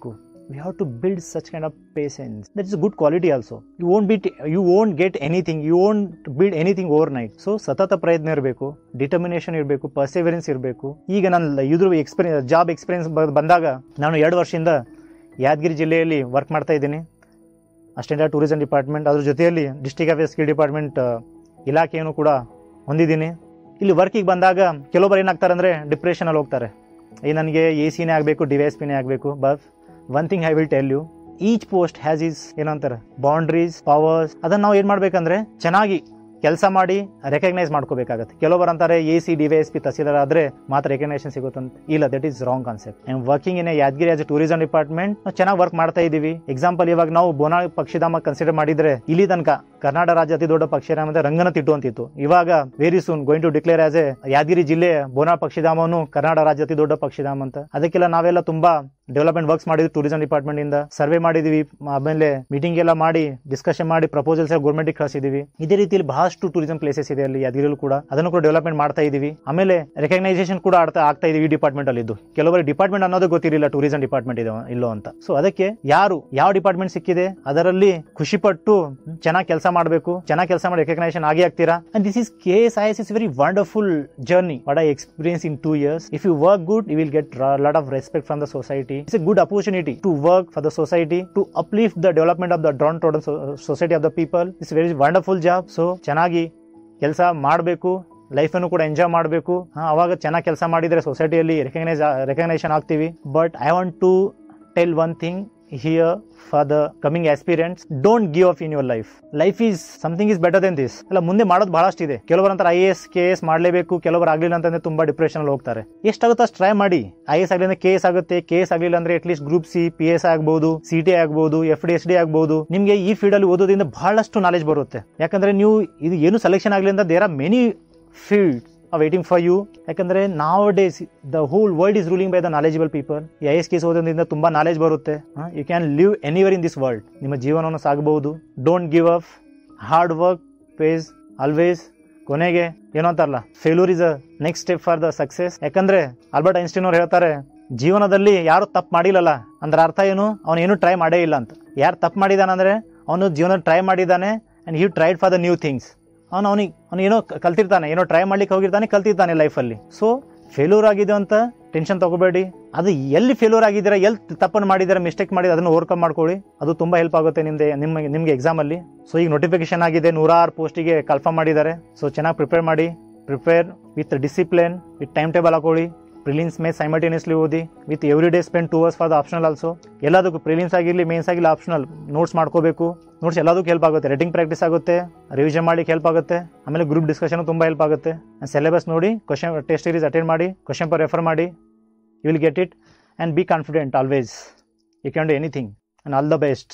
we have to build such kind of patience that is a good quality also you won't be you won't get anything you won't build anything overnight so ಸತತ ಪ್ರಯತ್ನ ಇರಬೇಕು ಡಿಟರ್ಮಿನೇಷನ್ ಇರಬೇಕು ಪರ್ಸೆವರೆನ್ಸ್ ಇರಬೇಕು ಈಗ ನನ್ನ ಇದ್ರ ಎಕ್ಸ್ಪೀರಿಯನ್ಸ್ ಜಾಬ್ ಎಕ್ಸ್ಪೀರಿಯನ್ಸ್ ಬಂದಾಗ ನಾನು ಎರಡು ವರ್ಷದಿಂದ ಯಾದಗಿರಿ ಜಿಲ್ಲೆಯಲ್ಲಿ ವರ್ಕ್ ಮಾಡ್ತಾ ಇದ್ದೀನಿ ಅಸ್ಟೆಂಡ ಟೂರಿಸಂ ಡಿಪಾರ್ಟ್ಮೆಂಟ್ ಅದ್ರ ಜೊತೆಯಲ್ಲಿ ಡಿಸ್ಟ್ರಿಕ್ಟ್ ಅಫೇರ್ಸ್ ಸ್ಕಿಲ್ ಡಿಪಾರ್ಟ್ಮೆಂಟ್ ಇಲಾಖೆಯನ್ನು ಕೂಡ ಹೊಂದಿದ್ದೀನಿ ಇಲ್ಲಿ ವರ್ಕಿಗೆ ಬಂದಾಗ ಕೆಲವೊಬ್ಬರು ಏನಾಗ್ತಾರೆ ಅಂದರೆ ಡಿಪ್ರೆಷನಲ್ಲಿ ಹೋಗ್ತಾರೆ ಈ ನನಗೆ ಎ ಸಿನೇ ಆಗಬೇಕು ಡಿ ಎಸ್ ಪಿನೇ ಆಗಬೇಕು but one thing I will tell you each post has its ಏನಂತಾರೆ ಬೌಂಡ್ರೀಸ್ ಪವರ್ಸ್ ಅದನ್ನ ನಾವು ಏನು ಮಾಡ್ಬೇಕಂದ್ರೆ ಚೆನ್ನಾಗಿ ಕೆಲಸ ಮಾಡಿ ರೆಕಗ್ನೈಸ್ ಮಾಡ್ಕೋಬೇಕಾಗತ್ತೆ ಕೆಲವೊಬ್ಬರು ಅಂತಾರೆ A C D S P tahsildar ಆದ್ರೆ ಮಾತ್ರ ರೆಕಗ್ನೇಷನ್ ಸಿಗುತ್ತಂತ ಇಲ್ಲ that is wrong concept I working in a Yadgir as a tourism department ನಾವು ಚೆನ್ನಾಗಿ ವರ್ಕ್ ಮಾಡ್ತಾ ಇದೀವಿ ಎಕ್ಸಾಂಪಲ್ ಇವಾಗ ನಾವು ಬೋನಾ ಪಕ್ಷಿಧಾಮ ಕನ್ಸಿಡರ್ ಮಾಡಿದ್ರೆ ಇಲ್ಲಿ ತನಕ ಕರ್ನಾಟಕ ರಾಜ್ಯ ಅತಿ ದೊಡ್ಡ ಪಕ್ಷಿಧಾಮ ಅಂದ್ರೆ ರಂಗನತಿಟ್ಟು ಅಂತಿತ್ತು ಇವಾಗ very soon going to declare as a Yadgir ಜಿಲ್ಲೆ ಬೋನಾ ಪಕ್ಷಿಧಾಮವನ್ನು ಕರ್ನಾಟಕ ರಾಜ್ಯ ಅತಿ ದೊಡ್ಡ ಪಕ್ಷಿಧಾಮ ಅಂತ ಅದಕ್ಕೆಲ್ಲ ನಾವೆಲ್ಲ ತುಂಬಾ ಡೆವಲಪ್ಮೆಂಟ್ ವರ್ಕ್ಸ್ ಮಾಡಿದ್ವಿ ಟೂರಿಸಂ ಡಿಪಾರ್ಟ್ಮೆಂಟ್ ಇಂದ ಸರ್ವೆ ಮಾಡಿದೀವಿ ಆಮೇಲೆ ಮೀಟಿಂಗ್ ಎಲ್ಲ ಮಾಡಿ ಡಿಸ್ಕಷನ್ ಮಾಡಿ ಪ್ರಪೋಸಲ್ಸ್ ಗೌರ್ಮೆಂಟ್ ಕಳಿಸಿದೀವಿ ಇದೇ ರೀತಿಯಲ್ಲಿ ಬಹಳಷ್ಟು ಟೂರಿಸಂ ಪ್ಲೇಸಸ್ ಇದೆ ಅಲ್ಲಿ ಯಾದಗಿರಿಯಲ್ಲೂ ಕೂಡ ಅದನ್ನು ಕೂಡ ಡೆವಲಪ್ಮೆಂಟ್ ಮಾಡ್ತಾ ಇದೀವಿ ಆಮೇಲೆ ರೆಕಗ್ನೈಸೇಷನ್ ಕೂಡ ಆಡ್ತಾ ಆಗ್ತಾ ಇದೀವಿ ಈ ಡಿಪಾರ್ಟ್ಮೆಂಟ್ ಅಲ್ಲಿ ಇದ್ದು ಕೆಲವರು ಡಿಪಾರ್ಟ್ಮೆಂಟ್ ಅನ್ನೋದು ಗೊತ್ತಿರಲಿಲ್ಲ ಟೂರಿಸಂ ಡಿಪಾರ್ಟ್ಮೆಂಟ್ ಇದೆ ಇಲ್ಲೋ ಅಂತ ಸೊ ಅದಕ್ಕೆ ಯಾರು ಯಾವ ಡಿಪಾರ್ಟ್ಮೆಂಟ್ ಸಿಕ್ಕಿದೆ ಅದರಲ್ಲಿ ಖುಷಿ ಪಟ್ಟು ಚೆನ್ನಾಗಿ ಕೆಲಸ ಮಾಡಬೇಕು ಚೆನ್ನಾಗಿ ಕೆಲಸ ಮಾಡಿ ರೆಕಗ್ನೈಸೇಷನ್ ಆಗಿ ಆಗ್ತೀರಾ and this is K S I S is very wonderful journey what I experience in two years if you work good you will get lot of respect from the society it's a good opportunity to work for the society to uplift the development of the downtrodden society of the people it's very wonderful job so ಚೆನ್ನಾಗಿ ಕೆಲಸ ಮಾಡಬೇಕು ಲೈಫನ್ನು ಕೂಡ enjoy ಮಾಡಬೇಕು ಅವಾಗ ಚೆನ್ನಾಗಿ ಕೆಲಸ ಮಾಡಿದರೆ ಸೊಸೈಟಿಯಲ್ಲಿ recognise recognition ಆಗ್ತೀವಿ but I want to tell one thing here for the coming aspirants don't give up in your life life is something is better than this ಅಲ್ಲ ಮುಂದೆ ಮಾಡೋದು ಬಹಳಷ್ಟು ಇದೆ ಕೆಲವರು ಅಂತಾರೆ ಐ ಎಸ್ ಕೆ ಎಸ್ ಮಾಡಲೇಬೇಕು ಕೆಲವರು ಆಗಲಿಲ್ಲ ಅಂತಂದ್ರೆ ತುಂಬಾ ಡಿಪ್ರೆಷನ್ ಅಲ್ಲಿ ಹೋಗ್ತಾರೆ ಎಷ್ಟಾಗುತ್ತೆ ಅಷ್ಟು ಟ್ರೈ ಮಾಡಿ ಐ ಎಸ್ ಆಗಲಿ ಕೆ ಎಸ್ ಆಗುತ್ತೆ ಕೆ ಎಸ್ ಆಗಲಿಲ್ಲ ಅಂದ್ರೆ at least group C P S ಆಗ್ಬಹುದು ಸಿ ಟಿ ಆಗ್ಬಹುದು ಎಫ್ ಡಿ ಎಸ್ ಡಿ ಆಗ್ಬಹುದು ನಿಮಗೆ ಈ ಫೀಲ್ಡ್ ಅಲ್ಲಿ ಓದೋದ್ರಿಂದ ಬಹಳಷ್ಟು ನಾಲೆಜ್ ಬರುತ್ತೆ ಯಾಕಂದ್ರೆ ನೀವು ಇದು ಏನು ಸೆಲೆಕ್ಷನ್ ಆಗಲಿ ಅಂತ there are many field waiting for you ಯಾಕಂದ್ರೆ nowadays the whole world is ruling by the knowledgeable people I S ಕೇಸ್ ಓದೋದ್ರಿಂದ ತುಂಬಾ ನಾಲೆಜ್ ಬರುತ್ತೆ you can live anywhere in this world ನಿಮ್ಮ ಜೀವನವನ್ನು ಸಾಗಬಹುದು don't give up hard work pays always ಕೊನೆಗೆ ಏನೋ ಅಂತಾರಲ್ಲ failure is a next step for the success ಯಾಕಂದ್ರೆ ಆಲ್ಬರ್ಟ್ ಐನ್ಸ್ಟೀನ್ ಅವ್ರು ಹೇಳ್ತಾರೆ ಜೀವನದಲ್ಲಿ ಯಾರು ತಪ್ಪು ಮಾಡಿಲ್ಲಲ್ಲ ಅಂದ್ರೆ ಅರ್ಥ ಏನು ಅವನು ಏನು ಟ್ರೈ ಮಾಡೇ ಇಲ್ಲ ಅಂತ ಯಾರು ತಪ್ಪು ಮಾಡಿದಾನಂದ್ರೆ ಅವನು ಜೀವನ ಟ್ರೈ ಮಾಡಿದ್ದಾನೆ and he tried for the new things ಅವನು ಅವನಿಗೆ ಅವನು ಏನೋ ಕ- ಕಲ್ತಿರ್ತಾನೆ ಏನೋ ಟ್ರೈ ಮಾಡ್ಲಿಕ್ಕೆ ಹೋಗಿರ್ತಾನೆ ಕಲ್ತಿರ್ತಾನೆ ಲೈಫಲ್ಲಿ ಸೊ ಫೇಲ್ಯೂರ್ ಆಗಿದೆ ಅಂತ ಟೆನ್ಷನ್ ತಗೋಬೇಡಿ ಅದು ಎಲ್ಲಿ ಫೇಲ್ಯೂರ್ ಆಗಿದ್ದೀರಾ ಎಲ್ಲಿ ತಪ್ಪನ್ನು ಮಾಡಿದ್ದೀರಾ ಮಿಸ್ಟೇಕ್ ಮಾಡಿ ಅದನ್ನು ಓವರ್ಕಮ್ ಮಾಡ್ಕೊಳ್ಳಿ ಅದು ತುಂಬಾ ಹೆಲ್ಪ್ ಆಗುತ್ತೆ ನಿಮ್ದೆ ನಿಮಗೆ ನಿಮಗೆ ಎಕ್ಸಾಮಲ್ಲಿ ಸೊ ಈಗ ನೋಟಿಫಿಕೇಶನ್ ಆಗಿದೆ ನೂರಾರು ಪೋಸ್ಟಿಗೆ ಕನ್ಫರ್ಮ್ ಮಾಡಿದ್ದಾರೆ ಸೊ ಚೆನ್ನಾಗಿ ಪ್ರಿಪೇರ್ ಮಾಡಿ prepare with discipline with time table ಹಾಕೊಳ್ಳಿ ಪ್ರಿಲಿಮ್ಸ್ ಮೇ ಸೈಮಲ್ಟೇನಿಯಸ್ಲಿ ಓದಿ with every day spend two hours for the optional also ಎಲ್ಲದಕ್ಕೂ ಪ್ರಿಲಿಮ್ಸ್ ಆಗಿರಲಿ ಮೇನ್ಸ್ ಆಗಿರಲಿ ಆಪ್ಷನಲ್ ನೋಟ್ಸ್ ಮಾಡ್ಕೋಬೇಕು ನೋಟ್ಸ್ ಎಲ್ಲದಕ್ಕೂ ಹೆಲ್ಪ್ ಆಗುತ್ತೆ ರೈಟಿಂಗ್ ಪ್ರಾಕ್ಟೀಸ್ ಆಗುತ್ತೆ ರಿವಿಷನ್ ಮಾಡ್ಲಿಕ್ಕೆ ಹೆಲ್ಪ್ ಆಗುತ್ತೆ ಆಮೇಲೆ ಗ್ರೂಪ್ ಡಿಸ್ಕಷನ್ ತುಂಬ ಹೆಲ್ಪ್ ಆಗುತ್ತೆ ಸಿಲೆಬಸ್ ನೋಡಿ ಕ್ವಶನ್ ಟೆಸ್ಟ್ ಸೀರೀಸ್ ಅಟೆಂಡ್ ಮಾಡಿ ಕ್ವಶನ್ ಪರ್ ರೆಫರ್ ಮಾಡಿ you will get it and be confident always you can do anything and all the best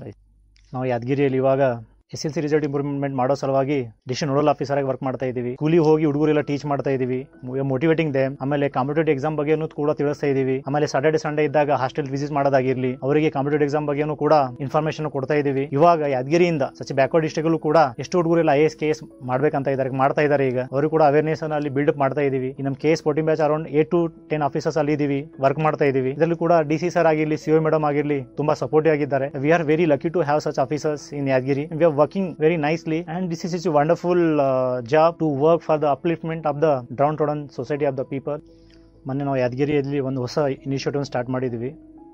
ನಾವು ಯಾದಗಿರಿಯಲ್ಲಿ ಇವಾಗ S L C result improvement ಮಾಡೋ ಸಲುವಾಗಿ ಡಿಸ್ಟ್ರಿಕ್ಟ್ ನೋಡಲ್ ಆಫೀಸರ್ ಆಗಿ work ಮಾಡ್ತಾ ಇದೀವಿ ಸ್ಕೂಲಿಗೆ ಹೋಗಿ ಹುಡುಗರೆಲ್ಲ ಟೀಚ್ ಮಾಡ್ತಾ ಇದೀವಿ ಮೋಟಿವೇಟಿಂಗ್ ದೇ ಆಮೇಲೆ ಕಾಂಪಿಟೇಟಿವ್ ಎಕ್ಸಾಮ್ ಬಗ್ಗೆನೂ ಕೂಡ ತಿಳಿಸ್ತಾ ಇದೀವಿ ಆಮೇಲೆ ಸಾಟರ್ಡೆ ಸಂಡೇ ಇದ್ದಾಗ ಹಾಸ್ಟೆಲ್ ವಿಸಿಟ್ ಮಾಡೋದಾಗಿರ್ಲಿ ಅವರಿಗೆ ಕಾಂಪಿಟೇಟಿವ್ ಎಕ್ಸಾಮ್ ಬಗ್ಗೆನೂ ಕೂಡ ಇನ್ಫಾರ್ಮೇಶನ್ ಕೊಡ್ತಾ ಇದೀವಿ ಇವಾಗ ಯಾದಗಿರಿಯಿಂದ ಸಚ್ ಬ್ಯಾಕ್ವರ್ಡ್ ಡಿಸ್ಟ್ರಿಕ್ಟ್ ಕೂಡ ಎಷ್ಟು ಹುಡುಗರೆಲ್ಲ ಐ ಎಸ್ ಕೆ ಎಸ್ ಮಾಡ್ಬೇಕಂತ ಇದ್ದಾರೆ ಮಾಡ್ತಾ ಇದ್ದಾರೆ ಈಗ ಅವರು ಕೂಡ ಅವೇರ್ನೆಸ್ ಅಲ್ಲಿ ಬಿಲ್ಡಪ್ ಮಾಡ್ತಾ ಇದೀವಿ ಈ ನಮ್ಮ K S fourteen batch around eight to ten officers ಅಲ್ಲಿ ಇದೀವಿ ವರ್ಕ್ ಮಾಡ್ತಾ ಇದೀವಿ ಇದರಲ್ಲಿ ಕೂಡ ಡಿ ಸಿ ಸರ್ ಆಗಿರ್ಲಿ ಸಿ ಮೇಡಮ್ ಆಗಿರ್ಲಿ ತುಂಬಾ ಸಪೋರ್ಟಿವ್ ಆಗಿದ್ದಾರೆ we are very lucky to have such officers in Yadgiri we are working very nicely and this is is wonderful job to work for the upliftment of the downtrodden society of the people ಮೊನ್ನೆ ನಾವು ಯಾದಗಿರಿಯಲ್ಲಿ ಒಂದು ಹೊಸ initiative start ಮಾಡಿದ್ವಿ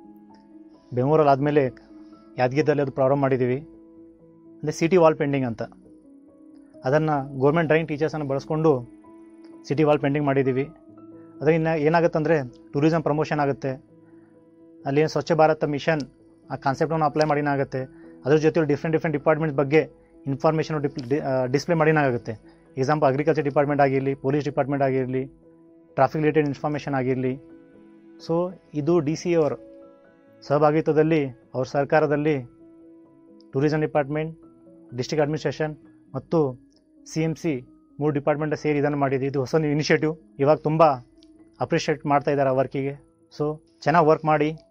ಬೆಂಗಳೂರಲ್ಲಿ ಆದಮೇಲೆ ಯಾದಗಿರಿದಲ್ಲಿ ಅದು ಪ್ರಾರಂಭ ಮಾಡಿದ್ದೀವಿ ಅಂದರೆ ಸಿಟಿ ವಾಲ್ ಪೆಂಡಿಂಗ್ ಅಂತ ಅದನ್ನು ಗೌರ್ಮೆಂಟ್ ಡ್ರೈವಿಂಗ್ ಟೀಚರ್ಸನ್ನು ಬಳಸ್ಕೊಂಡು ಸಿಟಿ ವಾಲ್ ಪೆಂಡಿಂಗ್ ಮಾಡಿದ್ದೀವಿ ಅದರಿಂದ ಏನಾಗುತ್ತೆ ಅಂದರೆ ಟೂರಿಸಂ ಪ್ರಮೋಷನ್ ಆಗುತ್ತೆ ಅಲ್ಲಿ ಏನು ಸ್ವಚ್ಛ ಭಾರತ ಮಿಷನ್ ಆ ಕಾನ್ಸೆಪ್ಟನ್ನು ಅಪ್ಲೈ ಮಾಡಿನಾಗುತ್ತೆ ಅದ್ರ ಜೊತೆ ಡಿಫ್ರೆಂಟ್ ಡಿಫ್ರೆಂಟ್ ಡಿಪಾರ್ಟ್ಮೆಂಟ್ ಬಗ್ಗೆ ಇನ್ಫಾರ್ಮೇಷನ್ ಡಿಸ್ಪ್ಲೇ ಮಾಡಿನಾಗುತ್ತೆ ಎಕ್ಸಾಂಪಲ್ ಅಗ್ರಿಕಲ್ಚರ್ ಡಿಪಾರ್ಟ್ಮೆಂಟ್ ಆಗಿರಲಿ ಪೊಲೀಸ್ ಡಿಪಾರ್ಟ್ಮೆಂಟ್ ಆಗಿರಲಿ ಟ್ರಾಫಿಕ್ ರಿಲೇಟೆಡ್ ಇನ್ಫಾರ್ಮೇಷನ್ ಆಗಿರಲಿ ಸೊ ಇದು ಡಿ ಸಿ ಅವರ ಸಹಭಾಗಿತ್ವದಲ್ಲಿ ಅವ್ರ ಸರ್ಕಾರದಲ್ಲಿ ಟೂರಿಸಂ ಡಿಪಾರ್ಟ್ಮೆಂಟ್ ಡಿಸ್ಟ್ರಿಕ್ಟ್ ಅಡ್ಮಿನಿಸ್ಟ್ರೇಷನ್ ಮತ್ತು ಸಿ ಎಮ್ ಸಿ ಮೂರು ಡಿಪಾರ್ಟ್ಮೆಂಟ್ ಸೇರಿ ಇದನ್ನು ಮಾಡಿದ್ದು ಇದು ಹೊಸ ಇನಿಷಿಯೇಟಿವ್ ಇವಾಗ ತುಂಬ ಅಪ್ರಿಷಿಯೇಟ್ ಮಾಡ್ತಾ ಇದ್ದಾರೆ ವರ್ಕಿಗೆ ಸೊ ಚೆನ್ನಾಗಿ ವರ್ಕ್ ಮಾಡಿ